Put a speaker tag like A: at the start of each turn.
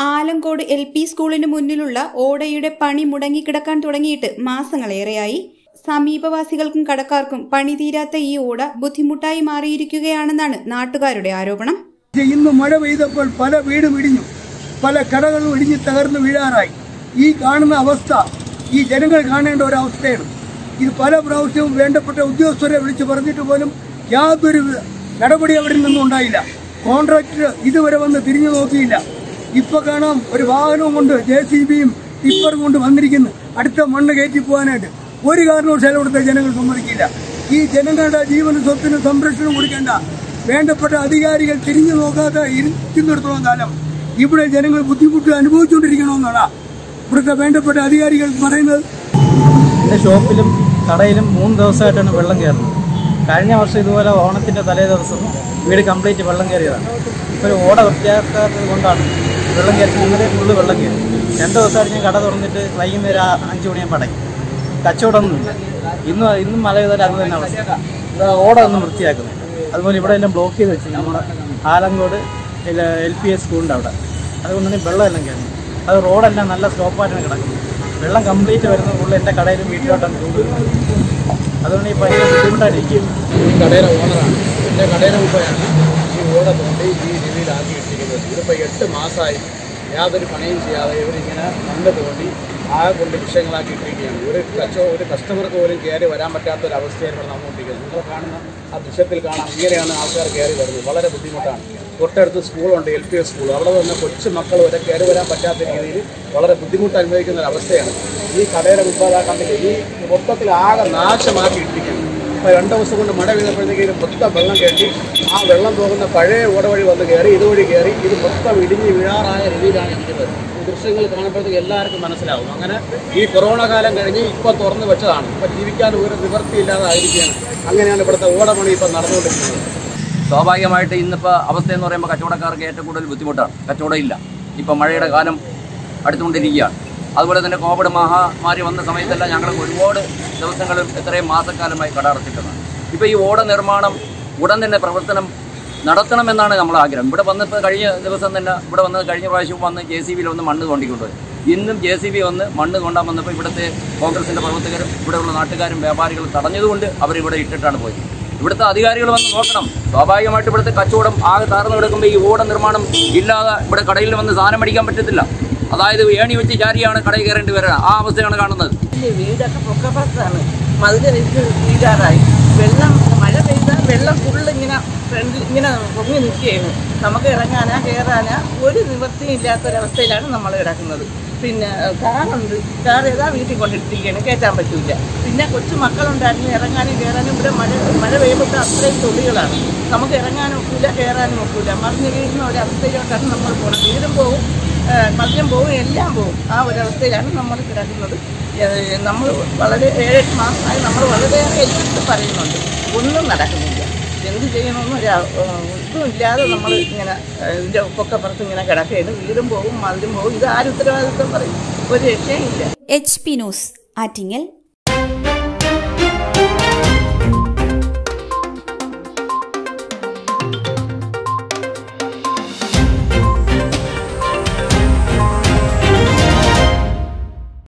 A: Alankode L P സ്കൂളിന് മുന്നിലുള്ള ഓടയുടെ പണി മുടങ്ങിക്കിടക്കാൻ തുടങ്ങിയിട്ട് മാസങ്ങളേറെയായി സമീപവാസികൾക്കും കടക്കാർക്കും പണി തീരാത്ത ഈ ഓട ബുദ്ധിമുട്ടായി മാറിയിരിക്കുകയാണെന്നാണ് നാട്ടുകാരുടെ ആരോപണം
B: ഇന്ന് മഴ പെയ്തപ്പോൾ പല വീടും ഇടിഞ്ഞു പല കടകളും ഇടിഞ്ഞ് തകർന്നു വീഴാറായി ഈ കാണുന്ന അവസ്ഥ ഈ ജനങ്ങൾ കാണേണ്ട ഒരു അവസ്ഥയാണ് ഇത് പല പ്രാവശ്യവും വേണ്ടപ്പെട്ട ഉദ്യോഗസ്ഥരെ വിളിച്ചു പറഞ്ഞിട്ട് പോലും യാതൊരു നടപടി അവരിൽ നിന്നും ഉണ്ടായില്ല കോൺട്രാക്ടർ ഇതുവരെ വന്ന് തിരിഞ്ഞു നോക്കിയില്ല ഇപ്പൊ കാണാം ഒരു വാഹനവും കൊണ്ട് ജെ സി ബിയും ടിപ്പറും കൊണ്ട് വന്നിരിക്കുന്നു അടുത്ത മണ്ണ് കയറ്റി പോകാനായിട്ട് ഒരു കാരണവശാലും ഇവിടുത്തെ ജനങ്ങൾ സമ്മതിക്കില്ല ഈ ജനങ്ങളുടെ ജീവനും സ്വത്തിനും സംരക്ഷണം കൊടുക്കേണ്ട വേണ്ടപ്പെട്ട അധികാരികൾ തിരിഞ്ഞു നോക്കാതെ ഇരിക്കുന്നിടത്തോളം കാലം ഇവിടെ ജനങ്ങൾ ബുദ്ധിമുട്ട് അനുഭവിച്ചുകൊണ്ടിരിക്കണമെന്നാണ് ഇവിടുത്തെ വേണ്ടപ്പെട്ട അധികാരികൾ പറയുന്നത്
C: എൻ്റെ ഷോപ്പിലും കടയിലും മൂന്ന് ദിവസമായിട്ടാണ് വെള്ളം കയറുന്നത് കഴിഞ്ഞ വർഷം ഇതുപോലെ ഓണത്തിൻ്റെ തലേ ദിവസം വീട് കംപ്ലീറ്റ് വെള്ളം കയറിയതാണ് ഇപ്പോൾ ഒരു ഓട വൃത്തിയാക്കാത്തത് കൊണ്ടാണ് വെള്ളം കയറി ഇന്നലെ ഫുള്ള് വെള്ളം കയറി രണ്ട് ദിവസമായിട്ട് ഞാൻ കട തുറന്നിട്ട് വൈകുന്നേരം ആ- അഞ്ച് മണിയാകുമ്പോൾ അടയ്ക്കും കച്ചവടമൊന്നുമില്ല ഇന്നും ഇന്നും മഴ പെയ്താൽ അത് തന്നെ അവസ്ഥ ഇത് ഓട ഒന്നും വൃത്തിയാക്കുന്നില്ല അതുപോലെ ഇവിടെ എല്ലാം ബ്ലോക്ക് ചെയ്ത് വെച്ചു നമ്മുടെ ആലങ്കോട് എൽ പി എസ് സ്കൂളിൻ്റെ അവിടെ അതുകൊണ്ടാണ് ഈ വെള്ളം എല്ലാം കയറുന്നത് അത് റോഡെല്ലാം നല്ല സ്റ്റോപ്പായിട്ടാണ് കിടക്കുന്നത് വെള്ളം കംപ്ലീറ്റ് വരുന്ന ഫുള്ള് എൻ്റെ കടയിലും വീട്ടിലോട്ടാണ് കൊണ്ടുവരുന്നത് അതുകൊണ്ട് ഈ ഭയങ്കര ബുദ്ധിമുട്ടായിരിക്കും
D: ഈ കടയുടെ ഓണറാണ് എൻ്റെ കടയുടെ മുമ്പാണ് ഈ ഓട തോണ്ടി ഈ രീതിയിലാക്കി ഇട്ടിരിക്കുന്നത് ഇതിപ്പോൾ എട്ട് മാസമായി യാതൊരു പണിയും ചെയ്യാതെ ഇവരിങ്ങനെ മണ്ണ് തോണ്ടി ആകെ കൊണ്ട് വിഷയങ്ങളാക്കി ഇട്ടിരിക്കുകയാണ് ഒരു കച്ചോ ഒരു കസ്റ്റമർക്ക് പോലും കയറി വരാൻ പറ്റാത്ത ഒരു അവസ്ഥയാണ് ഇവിടെ നടന്നുകൊണ്ടിരിക്കുന്നത് നിങ്ങൾ കാണുന്ന ആ ദൃശ്യത്തിൽ കാണാം ഇങ്ങനെയാണ് ആൾക്കാർ കയറി വരുന്നത് വളരെ ബുദ്ധിമുട്ടാണ് തൊട്ടടുത്ത് സ്കൂളുണ്ട് എൽ പി എസ് സ്കൂൾ അവിടെ വന്ന് കൊച്ചു മക്കൾ വരെ കയറി വരാൻ പറ്റാത്ത രീതിയിൽ വളരെ ബുദ്ധിമുട്ട് അനുഭവിക്കുന്ന ഒരു അവസ്ഥയാണ് ഈ കടയുടെ മുമ്പാതാ കണ്ടില്ല ഈ മൊത്തത്തിൽ ആകെ നാശമാക്കി ഇട്ടിരിക്കുകയാണ് ഇപ്പോൾ രണ്ട് ദിവസം കൊണ്ട് മഴ പെയ്തപ്പോഴത്തേക്കും മൊത്തം വെള്ളം കയറ്റി ആ വെള്ളം പോകുന്ന പഴയ ഓട വഴി വന്ന് കയറി ഇതുവഴി കയറി ഇത് മൊത്തം ഇടിഞ്ഞ് വീഴാറായ രീതിയിലാണ് ഇരിക്കുന്നത് ഈ ദൃശ്യങ്ങൾ കാണുമ്പോഴത്തേക്ക് എല്ലാവർക്കും മനസ്സിലാവും അങ്ങനെ ഈ കൊറോണ കാലം കഴിഞ്ഞ് ഇപ്പോൾ തുറന്നു വെച്ചതാണ് ഇപ്പോൾ ജീവിക്കാൻ ഒരു നിവൃത്തിയില്ലാതെ ആയിരിക്കുകയാണ് അങ്ങനെയാണ് ഇവിടുത്തെ ഓടമണി ഇപ്പം നടന്നുകൊണ്ടിരിക്കുന്നത്
E: സ്വാഭാവികമായിട്ട് ഇന്നിപ്പോൾ അവസ്ഥ എന്ന് പറയുമ്പോൾ കച്ചവടക്കാർക്ക് ഏറ്റവും കൂടുതൽ ബുദ്ധിമുട്ടാണ് കച്ചവടം ഇല്ല ഇപ്പം മഴയുടെ കാലം അടുത്തുകൊണ്ടിരിക്കുകയാണ് അതുപോലെ തന്നെ കോവിഡ് മഹാമാരി വന്ന സമയത്തെല്ലാം ഞങ്ങൾ ഒരുപാട് ദിവസങ്ങളും എത്രയും മാസക്കാലമായി കട അടച്ചിട്ടതാണ് ഇപ്പോൾ ഈ ഓട നിർമ്മാണം ഉടൻ തന്നെ പ്രവർത്തനം നടത്തണമെന്നാണ് നമ്മൾ ആഗ്രഹം ഇവിടെ വന്നപ്പോൾ കഴിഞ്ഞ ദിവസം തന്നെ ഇവിടെ വന്ന് കഴിഞ്ഞ പ്രാവശ്യം വന്ന് ജെ സി ബിയിൽ വന്ന് മണ്ണ് തോണ്ടിക്കൊണ്ടുപോയി ഇന്നും ജെ സി ബി വന്ന് മണ്ണ് തോണ്ടാൻ വന്നപ്പോൾ ഇവിടുത്തെ കോൺഗ്രസിൻ്റെ പ്രവർത്തകരും ഇവിടെയുള്ള നാട്ടുകാരും വ്യാപാരികളും തടഞ്ഞതുകൊണ്ട് അവരിവിടെ ഇട്ടിട്ടാണ് പോയത് ഇവിടുത്തെ അധികാരികൾ വന്ന് നോക്കണം സ്വാഭാവികമായിട്ട് ഇവിടുത്തെ കച്ചവടം ആകെ താർന്നു കിടക്കുമ്പോൾ ഈ ഓട നിർമ്മാണം ഇല്ലാതെ ഇവിടെ കടയിൽ വന്ന് സാധനം മേടിക്കാൻ പറ്റത്തില്ല അതായത് ഏണി വെച്ച് ചാരിയാണ് കടയിൽ കയറേണ്ടി വരിക ആ അവസ്ഥയാണ് കാണുന്നത്
F: ഈ വീടൊക്കെ പൊക്കപ്പുറത്താണ് മതില് വെച്ച് വീഴാറായി വെള്ളം മഴ പെയ്താൽ വെള്ളം ഫുള്ള് ഇങ്ങനെ ഫ്രണ്ടിൽ ഇങ്ങനെ പൊങ്ങി നിൽക്കുകയാണ് നമുക്ക് ഇറങ്ങാനാ കയറാനാ ഒരു നിവൃത്തിയും ഇല്ലാത്തൊരവസ്ഥയിലാണ് നമ്മൾ കിടക്കുന്നത് പിന്നെ ഏഹ്, കാറുണ്ട് കാർ ഏതാ വീട്ടിൽ കൊണ്ടിട്ടിരിക്കുകയാണ് കയറ്റാൻ പറ്റില്ല പിന്നെ കൊച്ചു മക്കളുണ്ടായിരുന്നു ഇറങ്ങാനും കയറാനും ഇവിടെ മഴ മഴ പെയ്യുമ്പോൾ അത്രയും തുള്ളികളാണ് നമുക്ക് ഇറങ്ങാനും ഒക്കില്ല കയറാനും ഒക്കില്ല മറിഞ്ഞ് വീഴുന്ന ഒരവസ്ഥയിലോട്ടാണ് നമ്മൾ പോകുന്നത് വീടും പോവും മദ്യം പോവും എല്ലാം പോവും ആ ഒരവസ്ഥയിലാണ് നമ്മൾ കിടക്കുന്നത് ഏഹ് നമ്മൾ വളരെ ഏഴെട്ട് മാസമായി നമ്മൾ വളരെയേറെ എതിർത്ത് പറയുന്നുണ്ട് ഒന്നും നടക്കുന്നില്ല എന്ത് ചെയ്യണമെന്ന് ഒരു ഏഹ്, ഇതും ഇല്ലാതെ നമ്മൾ ഇങ്ങനെ ഏഹ്, ഇതിൻ്റെ പൊക്കപ്പുറത്ത് ഇങ്ങനെ കിടക്കുകയാണ് വീടും പോവും മതിലും പോവും ഇത് ആരും ഉത്തരവാദിത്വം പറയും ഒരു രക്ഷയും ഇല്ല
A: എച്ച് പി ന്യൂസ് ആറ്റിങ്ങൽ